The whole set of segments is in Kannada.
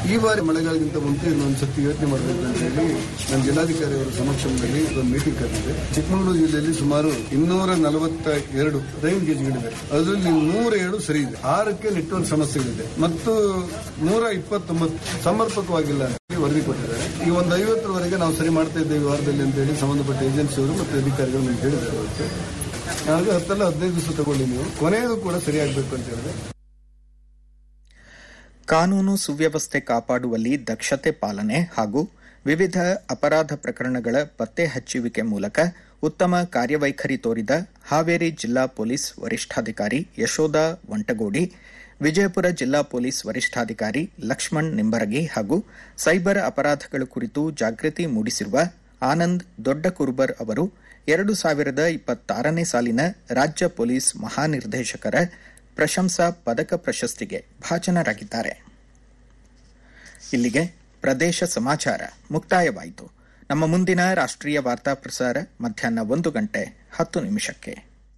ಈ ಬಾರಿ ಮಳೆಗಾಲಕ್ಕಿಂತ ಮುಂಚೆ ಇನ್ನೊಂದು ಸತಿ ಯೋಚನೆ ಮಾಡಬೇಕು ಅಂತ ಹೇಳಿ ನಾನು ಜಿಲ್ಲಾಧಿಕಾರಿ ಅವರ ಸಮಕ್ಷಮದಲ್ಲಿ ಒಂದು ಮೀಟಿಂಗ್ ಕರೆದಿದೆ ಚಿಕ್ಕಮಗಳೂರು ಜಿಲ್ಲೆಯಲ್ಲಿ ಸುಮಾರು ಇನ್ನೂರ ನಲವತ್ತ ಎರಡು ರೈನ್ ಗೇಜ್ಗಳಿವೆ ಅದರಲ್ಲಿ ನೂರ ಏಳು ಸರಿ ಇದೆ ಆರಕ್ಕೆ ನೆಟ್ವರ್ಕ್ ಸಮಸ್ಯೆಗಳಿದೆ ಮತ್ತು ನೂರ ಇಪ್ಪತ್ತೊಂಬತ್ತು ಸಮರ್ಪಕವಾಗಿಲ್ಲ ಅಂತ ಹೇಳಿ ವರದಿ ಕೊಟ್ಟಿದ್ದಾರೆ ಈ ಒಂದು ಐವತ್ತರವರೆಗೆ ನಾವು ಸರಿ ಮಾಡ್ತಾ ಇದ್ದೇವೆ ಈ ವಾರದಲ್ಲಿ ಅಂತ ಹೇಳಿ ಸಂಬಂಧಪಟ್ಟ ಏಜೆನ್ಸಿಯವರು ಮತ್ತು ಅಧಿಕಾರಿಗಳು ನಮ್ಗೆ ಹೇಳಿದ್ದಾರೆ ಅವತ್ತು ನನಗೆ ಹತ್ತಲ್ಲ ಹದಿನೈದು ದಿವಸ ತಗೊಳ್ಳಿ ನೀವು ಕೊನೆಯದು ಕೂಡ ಸರಿಯಾಗಬೇಕು ಅಂತ ಹೇಳಿದ್ರೆ ಕಾನೂನು ಸುವ್ಯವಸ್ಥೆ ಕಾಪಾಡುವಲ್ಲಿ ದಕ್ಷತೆ ಪಾಲನೆ ಹಾಗೂ ವಿವಿಧ ಅಪರಾಧ ಪ್ರಕರಣಗಳ ಪತ್ತೆ ಹಚ್ಚುವಿಕೆ ಮೂಲಕ ಉತ್ತಮ ಕಾರ್ಯವೈಖರಿ ತೋರಿದ ಹಾವೇರಿ ಜಿಲ್ಲಾ ಪೊಲೀಸ್ ವರಿಷ್ಠಾಧಿಕಾರಿ ಯಶೋಧ ವಂಟಗೋಡಿ ವಿಜಯಪುರ ಜಿಲ್ಲಾ ಪೊಲೀಸ್ ವರಿಷ್ಠಾಧಿಕಾರಿ ಲಕ್ಷ್ಮಣ್ ನಿಂಬರಗಿ ಹಾಗೂ ಸೈಬರ್ ಅಪರಾಧಗಳ ಕುರಿತು ಜಾಗೃತಿ ಮೂಡಿಸಿರುವ ಆನಂದ್ ದೊಡ್ಡ ಕುರುಬರ್ ಅವರು ಎರಡು ಸಾವಿರದ ಇಪ್ಪತ್ತಾರನೇ ಸಾಲಿನ ರಾಜ್ಯ ಪೊಲೀಸ್ ಮಹಾನಿರ್ದೇಶಕರ ಪ್ರಶಂಸಾ ಪದಕ ಪ್ರಶಸ್ತಿಗೆ ಭಾಜನರಾಗಿದ್ದಾರೆ ಇಲ್ಲಿಗೆ ಪ್ರದೇಶ ಸಮಾಚಾರ ಮುಕ್ತಾಯವಾಯಿತು ನಮ್ಮ ಮುಂದಿನ ರಾಷ್ಟ್ರೀಯ ವಾರ್ತಾ ಪ್ರಸಾರ ಮಧ್ಯಾಹ್ನ ಒಂದು ಗಂಟೆ ಹತ್ತು ನಿಮಿಷಕ್ಕೆ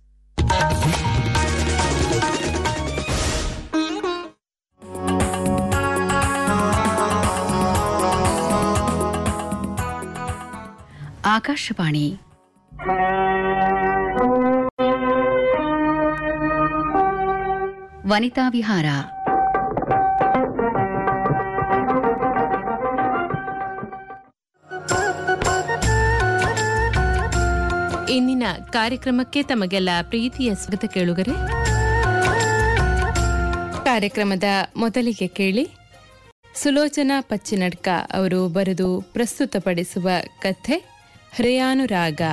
ಆಕಾಶವಾಣಿ ವನಿತಾ ವಿಹಾರ ಇಂದಿನ ಕಾರ್ಯಕ್ರಮಕ್ಕೆ ತಮಗೆಲ್ಲ ಪ್ರೀತಿಯ ಸ್ವಾಗತ ಕೇಳುಗರೆ ಕಾರ್ಯಕ್ರಮದ ಮೊದಲಿಗೆ ಕೇಳಿ ಸುಲೋಚನಾ ಪಚ್ಚಿನಡ್ಕ ಅವರು ಬರೆದು ಪ್ರಸ್ತುತಪಡಿಸುವ ಕಥೆ ಹೃಯಾನುರಾಗ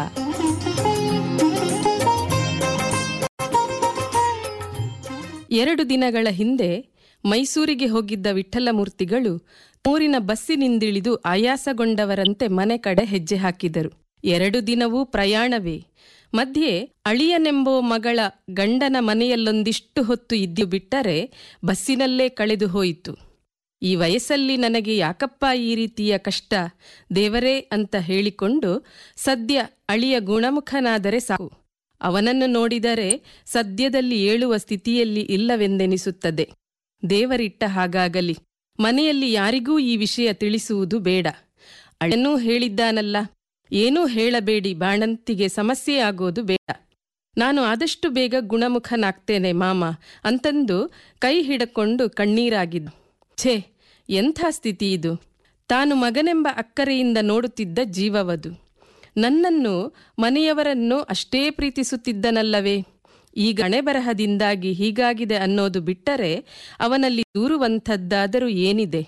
ಎರಡು ದಿನಗಳ ಹಿಂದೆ ಮೈಸೂರಿಗೆ ಹೋಗಿದ್ದ ವಿಠ್ಠಲಮೂರ್ತಿಗಳು ಊರಿನ ಬಸ್ಸಿನಿಂದಿಳಿದು ಆಯಾಸಗೊಂಡವರಂತೆ ಮನೆ ಕಡೆ ಹೆಜ್ಜೆ ಹಾಕಿದರು ಎರಡು ದಿನವೂ ಪ್ರಯಾಣವೇ ಮಧ್ಯೆ ಅಳಿಯನೆಂಬೋ ಮಗಳ ಗಂಡನ ಮನೆಯಲ್ಲೊಂದಿಷ್ಟು ಹೊತ್ತು ಇದ್ದು ಬಿಟ್ಟರೆ ಬಸ್ಸಿನಲ್ಲೇ ಕಳೆದು ಹೋಯಿತು ಈ ವಯಸ್ಸಲ್ಲಿ ನನಗೆ ಯಾಕಪ್ಪ ಈ ರೀತಿಯ ಕಷ್ಟ ದೇವರೇ ಅಂತ ಹೇಳಿಕೊಂಡು ಸದ್ಯ ಅಳಿಯ ಗುಣಮುಖನಾದರೆ ಸಾಕು ಅವನನ್ನು ನೋಡಿದರೆ ಸದ್ಯದಲ್ಲಿ ಏಳುವ ಸ್ಥಿತಿಯಲ್ಲಿ ಇಲ್ಲವೆಂದೆನಿಸುತ್ತದೆ ದೇವರಿಟ್ಟ ಹಾಗಾಗಲಿ ಮನೆಯಲ್ಲಿ ಯಾರಿಗೂ ಈ ವಿಷಯ ತಿಳಿಸುವುದು ಬೇಡ ಅಳನೂ ಹೇಳಿದ್ದಾನಲ್ಲ ಏನೂ ಹೇಳಬೇಡಿ ಬಾಣಂತಿಗೆ ಸಮಸ್ಯೆ ಆಗೋದು ಬೇಡ ನಾನು ಆದಷ್ಟು ಬೇಗ ಗುಣಮುಖನಾಗ್ತೇನೆ ಮಾಮ ಅಂತಂದು ಕೈ ಹಿಡಕೊಂಡು ಕಣ್ಣೀರಾಗಿದ್ದು ಛೇ ಎಂಥ ಸ್ಥಿತಿ ಇದು ತಾನು ಮಗನೆಂಬ ಅಕ್ಕರೆಯಿಂದ ನೋಡುತ್ತಿದ್ದ ಜೀವವದು ನನ್ನನ್ನು ಮನೆಯವರನ್ನು ಅಷ್ಟೇ ಪ್ರೀತಿಸುತ್ತಿದ್ದನಲ್ಲವೇ ಈಗ ಹಣೆಬರಹದಿಂದಾಗಿ ಹೀಗಾಗಿದೆ ಅನ್ನೋದು ಬಿಟ್ಟರೆ ಅವನಲ್ಲಿ ದೂರುವಂಥದ್ದಾದರೂ ಏನಿದೆ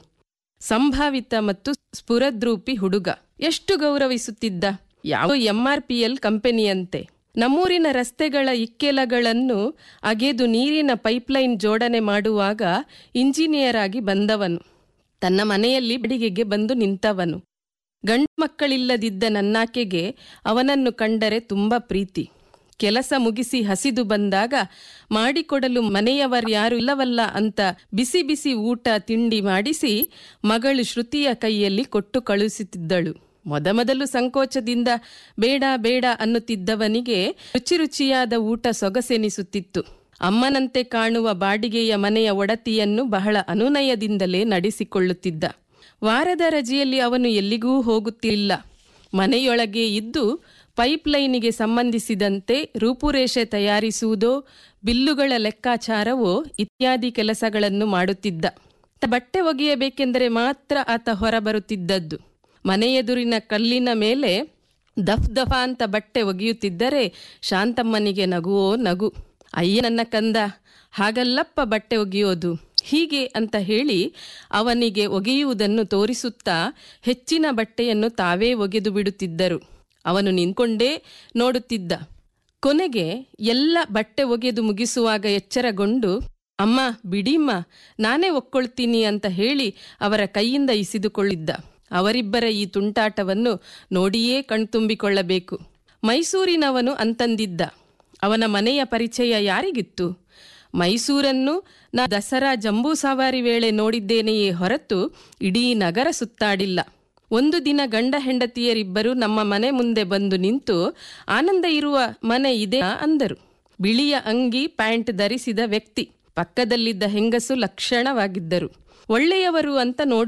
ಸಂಭಾವಿತ ಮತ್ತು ಸ್ಫುರದ್ರೂಪಿ ಹುಡುಗ ಎಷ್ಟು ಗೌರವಿಸುತ್ತಿದ್ದ ಯಾವ ಎಂಆರ್ಪಿಎಲ್ ಕಂಪನಿಯಂತೆ ನಮ್ಮೂರಿನ ರಸ್ತೆಗಳ ಇಕ್ಕೆಲಗಳನ್ನು ಅಗೆದು ನೀರಿನ ಪೈಪ್ಲೈನ್ ಜೋಡಣೆ ಮಾಡುವಾಗ ಇಂಜಿನಿಯರ್ ಆಗಿ ಬಂದವನು ತನ್ನ ಮನೆಯಲ್ಲಿ ಬಡಿಗೆಗೆ ಬಂದು ನಿಂತವನು ಗಂಡು ಮಕ್ಕಳಿಲ್ಲದಿದ್ದ ನನ್ನಾಕೆಗೆ ಅವನನ್ನು ಕಂಡರೆ ತುಂಬ ಪ್ರೀತಿ ಕೆಲಸ ಮುಗಿಸಿ ಹಸಿದು ಬಂದಾಗ ಮಾಡಿಕೊಡಲು ಮನೆಯವರ್ಯಾರು ಇಲ್ಲವಲ್ಲ ಅಂತ ಬಿಸಿ ಬಿಸಿ ಊಟ ತಿಂಡಿ ಮಾಡಿಸಿ ಮಗಳು ಶ್ರುತಿಯ ಕೈಯಲ್ಲಿ ಕೊಟ್ಟು ಕಳುಹಿಸುತ್ತಿದ್ದಳು ಮೊದಮೊದಲು ಸಂಕೋಚದಿಂದ ಬೇಡ ಬೇಡ ಅನ್ನುತ್ತಿದ್ದವನಿಗೆ ರುಚಿ ರುಚಿಯಾದ ಊಟ ಸೊಗಸೆನಿಸುತ್ತಿತ್ತು ಅಮ್ಮನಂತೆ ಕಾಣುವ ಬಾಡಿಗೆಯ ಮನೆಯ ಒಡತಿಯನ್ನು ಬಹಳ ಅನುನಯದಿಂದಲೇ ನಡೆಸಿಕೊಳ್ಳುತ್ತಿದ್ದ ವಾರದ ರಜೆಯಲ್ಲಿ ಅವನು ಎಲ್ಲಿಗೂ ಹೋಗುತ್ತಿಲ್ಲ ಮನೆಯೊಳಗೆ ಇದ್ದು ಪೈಪ್ಲೈನಿಗೆ ಸಂಬಂಧಿಸಿದಂತೆ ರೂಪುರೇಷೆ ತಯಾರಿಸುವುದೋ ಬಿಲ್ಲುಗಳ ಲೆಕ್ಕಾಚಾರವೋ ಇತ್ಯಾದಿ ಕೆಲಸಗಳನ್ನು ಮಾಡುತ್ತಿದ್ದ ಬಟ್ಟೆ ಒಗೆಯಬೇಕೆಂದರೆ ಮಾತ್ರ ಆತ ಹೊರಬರುತ್ತಿದ್ದದ್ದು ಮನೆಯೆದುರಿನ ಕಲ್ಲಿನ ಮೇಲೆ ದಫ್ ದಫ ಅಂತ ಬಟ್ಟೆ ಒಗೆಯುತ್ತಿದ್ದರೆ ಶಾಂತಮ್ಮನಿಗೆ ನಗುವೋ ನಗು ಅಯ್ಯ ನನ್ನ ಕಂದ ಹಾಗಲ್ಲಪ್ಪ ಬಟ್ಟೆ ಒಗೆಯೋದು ಹೀಗೆ ಅಂತ ಹೇಳಿ ಅವನಿಗೆ ಒಗೆಯುವುದನ್ನು ತೋರಿಸುತ್ತಾ ಹೆಚ್ಚಿನ ಬಟ್ಟೆಯನ್ನು ತಾವೇ ಒಗೆದು ಬಿಡುತ್ತಿದ್ದರು ಅವನು ನಿಂತ್ಕೊಂಡೇ ನೋಡುತ್ತಿದ್ದ ಕೊನೆಗೆ ಎಲ್ಲ ಬಟ್ಟೆ ಒಗೆದು ಮುಗಿಸುವಾಗ ಎಚ್ಚರಗೊಂಡು ಅಮ್ಮ ಬಿಡಿಮ್ಮ ನಾನೇ ಒಕ್ಕೊಳ್ತೀನಿ ಅಂತ ಹೇಳಿ ಅವರ ಕೈಯಿಂದ ಇಸಿದುಕೊಳ್ಳಿದ್ದ ಅವರಿಬ್ಬರ ಈ ತುಂಟಾಟವನ್ನು ನೋಡಿಯೇ ಕಣ್ತುಂಬಿಕೊಳ್ಳಬೇಕು ಮೈಸೂರಿನವನು ಅಂತಂದಿದ್ದ ಅವನ ಮನೆಯ ಪರಿಚಯ ಯಾರಿಗಿತ್ತು ಮೈಸೂರನ್ನು ನಾ ದಸರಾ ಜಂಬೂ ಸವಾರಿ ವೇಳೆ ನೋಡಿದ್ದೇನೆಯೇ ಹೊರತು ಇಡೀ ನಗರ ಸುತ್ತಾಡಿಲ್ಲ ಒಂದು ದಿನ ಗಂಡ ಹೆಂಡತಿಯರಿಬ್ಬರು ನಮ್ಮ ಮನೆ ಮುಂದೆ ಬಂದು ನಿಂತು ಆನಂದ ಇರುವ ಮನೆ ಇದೆ ಅಂದರು ಬಿಳಿಯ ಅಂಗಿ ಪ್ಯಾಂಟ್ ಧರಿಸಿದ ವ್ಯಕ್ತಿ ಪಕ್ಕದಲ್ಲಿದ್ದ ಹೆಂಗಸು ಲಕ್ಷಣವಾಗಿದ್ದರು ಒಳ್ಳೆಯವರು ಅಂತ ನೋಡಿ